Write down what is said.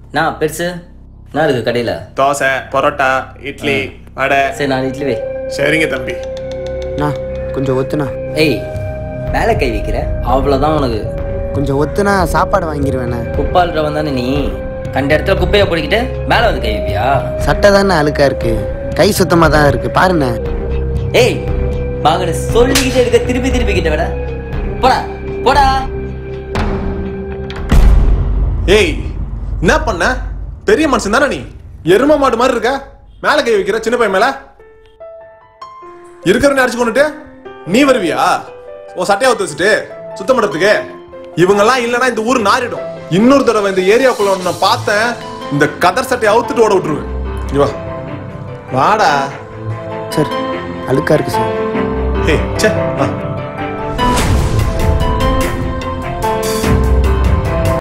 நான் பெருசு நான் இருக்கு கடையில் தோசை பரோட்டா இட்லி வடை சரி நான் இட்லி வை சரிங்க தம்பி அண்ணா கொஞ்சம் ஒத்துண்ணா ஏய் மேலே கை வைக்கிற அவ்வளோதான் உனக்கு கொஞ்சம் ஒத்துனா சாப்பாடு வாங்கிடுவேண்ணே குப்பால்றவன் தானே நீ கண்ட இடத்துல குப்பையை பிடிக்கிட்டு மேலே வந்து கை வைப்பியா சட்டை தானே அழுக்கா இருக்கு கை சுத்தமாக தான் இருக்கு பாருண்ணே ஏய் மகனை சொல்லிக்கிட்டே இருக்க திருப்பி திருப்பி கிட்ட விட போடா போடா ஏய் என்ன பண்ண பெரிய மனுஷன் தானே நீ எரும மாடு மாதிரி இருக்க மேல கை வைக்கிற சின்ன பையன் மேல இருக்கிறவனே அடிச்சு கொண்டுட்டு நீ வருவியா உன் சட்டையை ஒத்து வச்சுட்டு சுத்தம் பண்றதுக்கு இவங்கெல்லாம் இல்லைன்னா இந்த ஊர் நாரிடும் இன்னொரு தடவை இந்த ஏரியாக்குள்ள ஒண்ணு நான் பார்த்தேன் இந்த கதர் சட்டையை அவுத்துட்டு ஓட விட்டுருவேன் இங்க வா வாடா சார் அழுக்கா இருக்கு சார் ஏய் சே வா